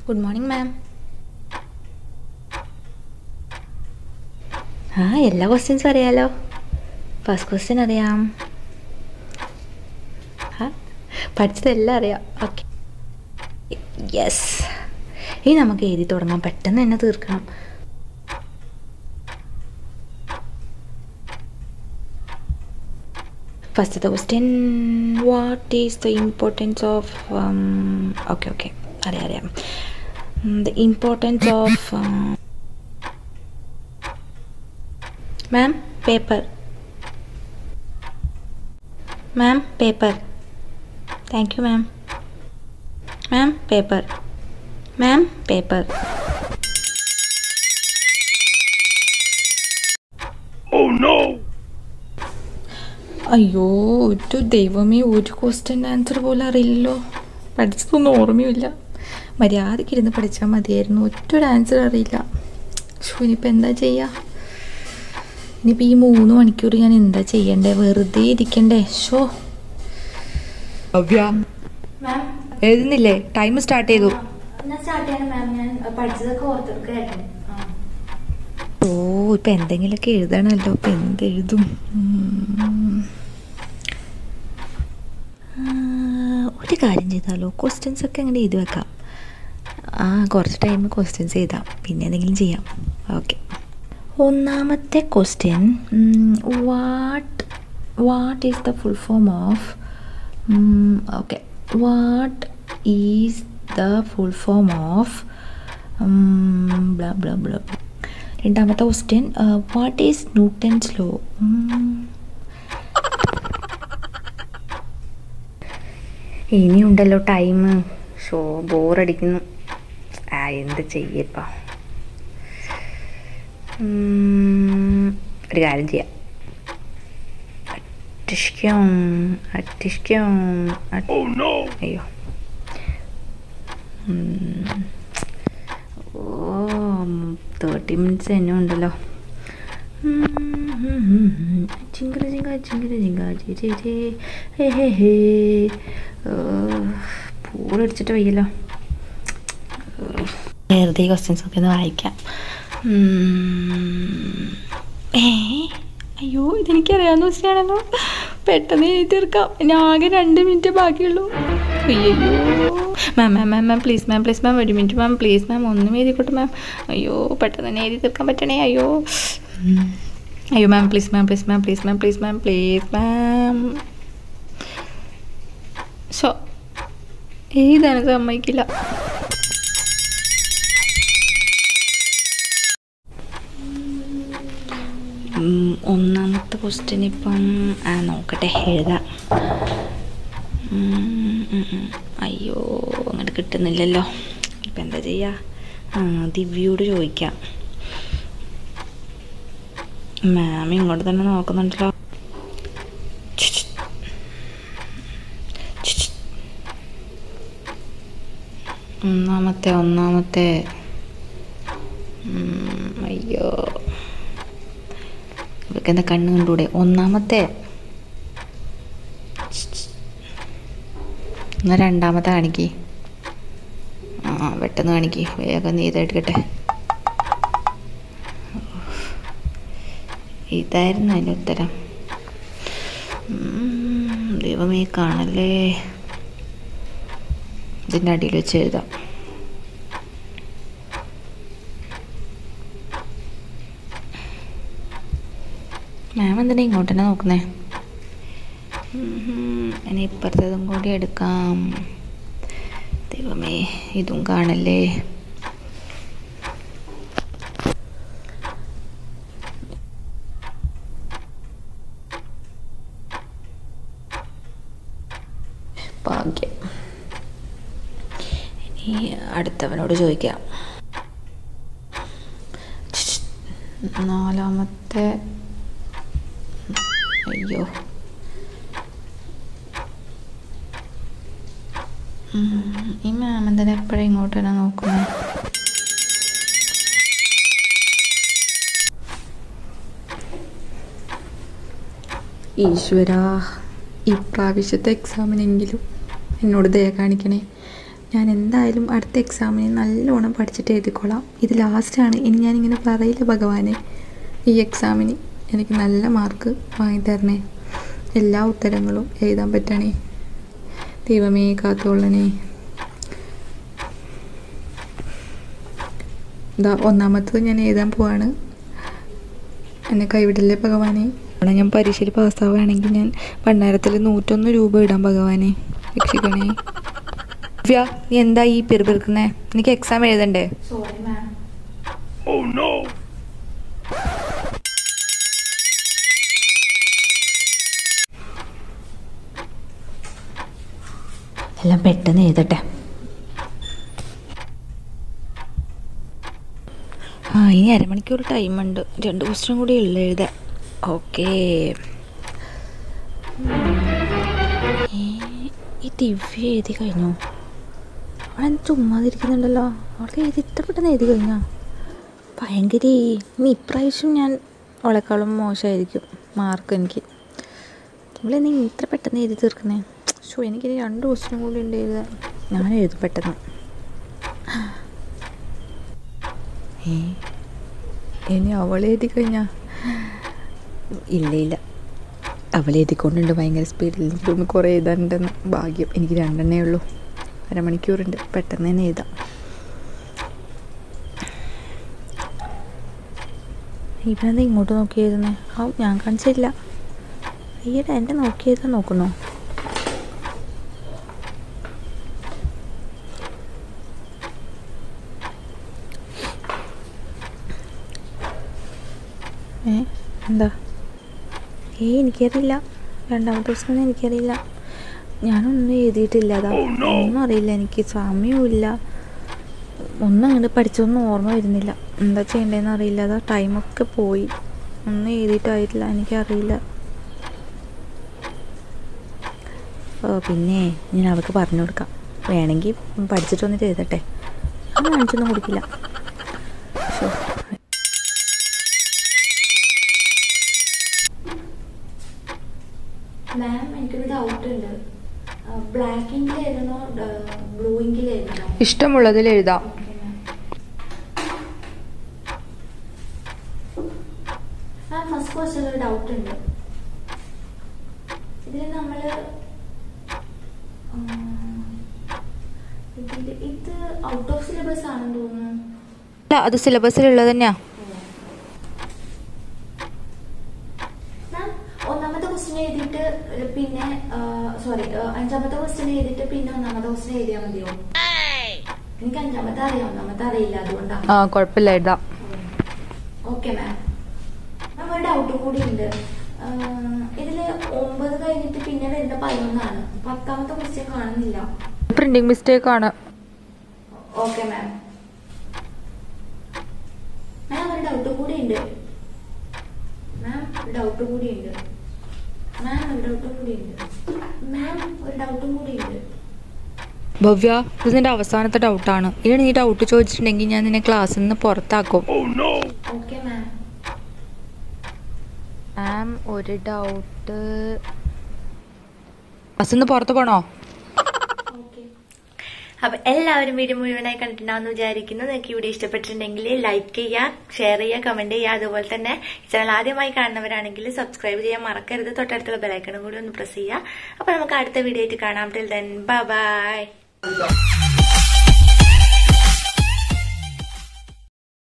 Good morning ma'am ആ എല്ലാ ക്വസ്റ്റ്യൻസും അറിയാലോ ഫസ്റ്റ് ക്വസ്റ്റ്യൻ അറിയാം ആ പഠിച്ചതെല്ലാം അറിയാം ഓക്കെ യെസ് ഇനി നമുക്ക് എഴുതി തുടങ്ങാം പെട്ടെന്ന് തന്നെ തീർക്കണം ഫസ്റ്റത്തെ question what is the importance of okay okay അറിയാം അറിയാം the importance of ma'am paper ma'am paper thank you ma'am ma'am paper ma'am paper അയ്യോ ഒരു ദൈവമേ ഒരു ക്വസ്റ്റ്യൻ ആൻസർ പോലും അറിയില്ലല്ലോ പഠിച്ചതൊന്നും ഓർമ്മയില്ല മര്യാദയ്ക്ക് ഇരുന്ന് പഠിച്ചാൽ മതിയായിരുന്നു ഒറ്റൊരു ആൻസർ അറിയില്ല ഷോ ഇനിയിപ്പോൾ എന്താ ചെയ്യുക ഇനിയിപ്പോൾ ഈ മൂന്ന് മണിക്കൂർ ഞാൻ എന്താ ചെയ്യണ്ടേ വെറുതെ ഇരിക്കണ്ടേ ഷോ ഭവ്യ എഴുതുന്നില്ലേ ടൈം സ്റ്റാർട്ട് ചെയ്തു സ്റ്റാർട്ട് ചെയ്യണം മാം ഞാൻ പഠിച്ചതൊക്കെ ഓർത്തെടുക്കായിരുന്നു ഓ ഇപ്പൊ എന്തെങ്കിലുമൊക്കെ എഴുതണല്ലോ ഇപ്പൊ എന്തെഴുതും ഉം. ആ, ഒരു കാര്യം ചെയ്താലോ ക്വസ്റ്റ്യൻസ് ഒക്കെ അങ്ങനെ എഴുതി വെക്കാം ആ കുറച്ച് ടൈം ക്വസ്റ്റ്യൻസ് എഴുതാം പിന്നെ എന്തെങ്കിലും ചെയ്യാം ഓക്കെ ഒന്നാമത്തെ question what what is the full form of okay what is the full form of blah blah blah രണ്ടാമത്തെ question what is Newton's law ഇനിയുണ്ടല്ലോ ടൈം ഷോ ബോറടിക്കുന്നു ആ എന്ത് ചെയ്യപ്പ ഒരു കാര്യം ചെയ്യാം അട്ടിഷ്കം അട്ടിഷ്കം അയ്യോ ഉം. ഓ തേർട്ടി മിനിറ്റ്സ് തന്നെ ഉണ്ടല്ലോ ചിങ്കര ചിങ്ക ചിങ്കര ചിങ്ക ചേ ചേ ചേ ഹേ ഹേ ഹേ പൂളടിച്ചിട്ട് വയ്യല്ലോ വെറുതെ ക്വസ്റ്റ്യൻസ് ഒക്കെ ഒന്ന് വായിക്കാം ഉം. ഏ അയ്യോ ഇതെനിക്കറിയാവുന്ന ക്വസ്റ്റ്യാണല്ലോ പെട്ടെന്ന് എഴുതി തീർക്കാം ഇനി ആകെ രണ്ട് മിനിറ്റ് ബാക്കിയുള്ളൂ അയ്യോ മാം മാം മാം മാം പ്ലീസ് മാം പ്ലീസ് മാം ഒരു മിനിറ്റ് മാം പ്ലീസ് മാം ഒന്നും എഴുതിക്കോട്ടെ മാം അയ്യോ പെട്ടെന്ന് തന്നെ എഴുതി തീർക്കാൻ പറ്റണേ അയ്യോ ഉം. അയ്യോ ma'am please ma'am please ma'am please ma'am please ma'am please ma'am ഷോ എഴുതാനും സമ്മതിക്കില്ല ഉം, ഒന്നാമത്തെ ക്വസ്റ്റ്യൻ ഇപ്പം ആ നോക്കട്ടെ എഴുതാം ഉം, ഉം, ഉം. അയ്യോ അങ്ങോട്ട് കിട്ടുന്നില്ലല്ലോ ഇപ്പം എന്താ ചെയ്യുക ആ ദിവ്യോട് ചോദിക്കാം മാം ഇങ്ങോട്ട് തന്നെ നോക്കുന്നുണ്ടല്ലോ ഛ്, ഛ്. ഛ്, ഛ്. ഒന്നാമത്തെ ഒന്നാമത്തെ ഉം, അയ്യോ ഇവർക്ക് എന്താ കണ്ണ് കണ്ടൂടെ ഒന്നാമത്തെ എന്നാൽ രണ്ടാമത്തെ കാണിക്ക് ആ പെട്ടെന്ന് കാണിക്ക് വേഗം നീ ഇതെടുക്കട്ടെ ഇതായിരുന്നു അതിൻ്റെ ഉത്തരം ഉം, ദൈവമേ കാണല്ലേ ഇതിൻ്റെ അടിയിൽ വെച്ച് എഴുതാം മാം എന്തിനാ ഇങ്ങോട്ട് തന്നെ നോക്കുന്നേ ഉം, ഇനി ഇപ്പുറത്തതും കൂടി എടുക്കാം ദൈവമേ ഇതും കാണല്ലേ ഭാഗ്യം ഇനി അടുത്തവനോട് ചോദിക്കാം നാലാമത്തെ അയ്യോ ഉം, ഈ മാം എന്തിനാ എപ്പോഴും ഇങ്ങോട്ട് തന്നെ നോക്കുന്നത് ഈശ്വര ഈ പ്രാവശ്യത്തെ എക്സാമിനെങ്കിലും എന്നോട് ദയ കാണിക്കണേ ഞാൻ എന്തായാലും അടുത്ത എക്സാമിന് നല്ലോണം പഠിച്ചിട്ട് എഴുതിക്കോളാം ഇത് ലാസ്റ്റാണ് ഇനി ഞാനിങ്ങനെ പറയില്ല ഭഗവാനെ ഈ എക്സാമിന് എനിക്ക് നല്ല മാർക്ക് വാങ്ങിത്തരണേ എല്ലാ ഉത്തരങ്ങളും എഴുതാൻ പറ്റണേ ദൈവമേ കാത്തോളണേ ഇതാ ഒന്നാമത്തത് ഞാൻ എഴുതാൻ പോവാണ് എന്നെ കൈവിടല്ലേ ഭഗവാനെ അവിടെ ഞാൻ പരീക്ഷയിൽ പാസ്സാവുകയാണെങ്കിൽ ഞാൻ ഭണ്ഡാരത്തിൽ നൂറ്റൊന്ന് രൂപ ഇടാം ഭഗവാനെ രക്ഷിക്കണേ ദിവ്യ നീ എന്താ ഈ പിറുപിറുക്കുന്നേ എനിക്ക് എക്സാം എഴുതണ്ടേ സോറി മാം എല്ലാം പെട്ടെന്ന് എഴുതട്ടെ ആ ഇനി അരമണിക്കൂർ ടൈമുണ്ട് രണ്ട് ക്വസ്റ്റ്യൻ കൂടി ഉള്ളു എഴുതാൻ ഓക്കേ ഈ ദിവ്യ എഴുതി കഴിഞ്ഞു അവളെന്ത് ചുമ്മാതിരിക്കുന്നുണ്ടല്ലോ അവൾക്ക് എഴുതി ഇത്ര പെട്ടെന്ന് എഴുതി കഴിഞ്ഞോ ഭയങ്കര ഇനി ഇപ്രാവശ്യം ഞാൻ അവളെക്കാളും മോശമായിരിക്കും മാർക്ക് എനിക്ക് ഇവളെന്താ ഇനി ഇത്ര പെട്ടെന്ന് എഴുതി തീർക്കുന്നേ ഷോ എനിക്കിനി രണ്ട് ക്വസ്റ്റ്യൻ കൂടി ഉണ്ട് എഴുതാൻ ഞാൻ എഴുതും പെട്ടെന്ന് ഏ ഇനി അവൾ എഴുതി കഴിഞ്ഞാ ഇല്ല ഇല്ല അവൾ എഴുതിക്കൊണ്ടുണ്ട് ഭയങ്കര സ്പീഡിൽ എനിക്കൊന്ന് കുറേ എഴുതാനുണ്ടെന്ന് ഭാഗ്യം എനിക്ക് രണ്ടെണ്ണേ ഉള്ളൂ അരമണിക്കൂറുണ്ട് പെട്ടെന്ന് തന്നെ എഴുതാം ഇവനെന്താ ഇങ്ങോട്ട് നോക്കി എഴുതുന്നേ ആ ഞാൻ കാണിച്ചില്ല ഈയിടെ എൻ്റെ നോക്കി എഴുതാൻ നോക്കുന്നോ ഏ എന്താ ഏ എനിക്കറിയില്ല രണ്ടാമത്തെ ദിവസം എനിക്കറിയില്ല ഞാനൊന്നും എഴുതിയിട്ടില്ല അതാ ഒന്നും അറിയില്ല എനിക്ക് സമയവുമില്ല ഒന്നും അങ്ങോട്ട് പഠിച്ചൊന്നും ഓർമ്മ വരുന്നില്ല എന്താ ചെയ്യേണ്ടതെന്ന് അറിയില്ല അതാ ടൈമൊക്കെ പോയി ഒന്നും എഴുതിയിട്ടായിട്ടില്ല എനിക്കറിയില്ല ഓ പിന്നെ ഞാൻ അവൾക്ക് പറഞ്ഞു കൊടുക്കാം വേണമെങ്കിൽ പഠിച്ചിട്ട് വന്നിട്ട് എഴുതട്ടെ ഞാൻ കാണിച്ചൊന്നും കൊടുക്കില്ല ശോ. മാം എനിക്കൊരു ഡൗട്ട് ഉണ്ട് ബ്ലാക്കിങ്ങിലായിരുന്നോ ബ്ലൂയിങ്ങിലായിരുന്നോ ഇഷ്ടമുള്ളതിൽ എഴുതാം മാം ഫസ്റ്റ് ക്വസ്റ്റ്യൻ ഒരു ഡൗട്ട് ഉണ്ട് ഇതിൽ നമ്മൾ ഇത് ഔട്ട് ഓഫ് സിലബസ് ആണെന്ന് തോന്നുന്നു അല്ല അത് സിലബസിലുള്ളത് തന്നെയാ മാം ഒന്നാമത്തെ ക്വസ്റ്റ്യൻ എഴുതിയിട്ട് പിന്നെ സോറി അഞ്ചാമത്തെ ക്വസ്റ്റ്യൻ എഴുതിയിട്ട് പിന്നെ ഒന്നാമത്തെ ക്വസ്റ്റ്യൻ എഴുതിയാൽ മതിയോ എനിക്ക് അഞ്ചാമത്തെ അറിയാം ഒന്നാമത്തെ അറിയില്ല അതുകൊണ്ടാണ് ആ കുഴപ്പമില്ല എഴുതാം ഓക്കെ മാം മാം ഒരു ഡൗട്ട് കൂടി ഉണ്ട് ഇതില് ഒമ്പത് കഴിഞ്ഞിട്ട് പിന്നെ വരുന്ന പതിനൊന്നാണ് പത്താമത്തെ ക്വസ്റ്റ്യൻ കാണുന്നില്ല പ്രിന്റിംഗ് മിസ്റ്റേക്ക് ആണ് ഓക്കെ മാം മാം ഒരു ഡൗട്ട് കൂടി ഉണ്ട് മാം ഒരു ഡൗട്ട് കൂടി ഉണ്ട് മാം ഒരു ഡൗട്ട് കൂടി ഉണ്ട് മാം ഒരു ഡൗട്ടും കൂടി ഉണ്ട് ഭവ്യ ഇത് നിന്റെ അവസാനത്തെ ഡൗട്ടാണ് ഇനി നീ ഡൗട്ട് ചോദിച്ചിട്ടുണ്ടെങ്കിൽ ഞാൻ നിന്നെ ക്ലാസ്സിൽ നിന്ന് പുറത്താക്കും ഓക്കെ മാം മാം ഒരു ഡൗട്ട് ക്ലാസ്സിൽ നിന്ന് പുറത്ത് പോണോ ഓക്കെ അപ്പൊ എല്ലാവരും വീഡിയോ മുഴുവനായി കണ്ടിട്ടുണ്ടാവുമെന്ന് വിചാരിക്കുന്നു നിങ്ങൾക്ക് ഈ വീഡിയോ ഇഷ്ടപ്പെട്ടിട്ടുണ്ടെങ്കിൽ ലൈക്ക് ചെയ്യുക ഷെയർ ചെയ്യുക കമന്റ് ചെയ്യുക അതുപോലെ തന്നെ ചാനൽ ആദ്യമായി കാണുന്നവരാണെങ്കിൽ സബ്സ്ക്രൈബ് ചെയ്യാൻ മറക്കരുത് തൊട്ടടുത്തുള്ള ബെലൈക്കണും കൂടി ഒന്ന് പ്രസ് ചെയ്യുക അപ്പൊ നമുക്ക് അടുത്ത വീഡിയോ ആയിട്ട് കാണാം ടിൽ ദെൻ ബൈ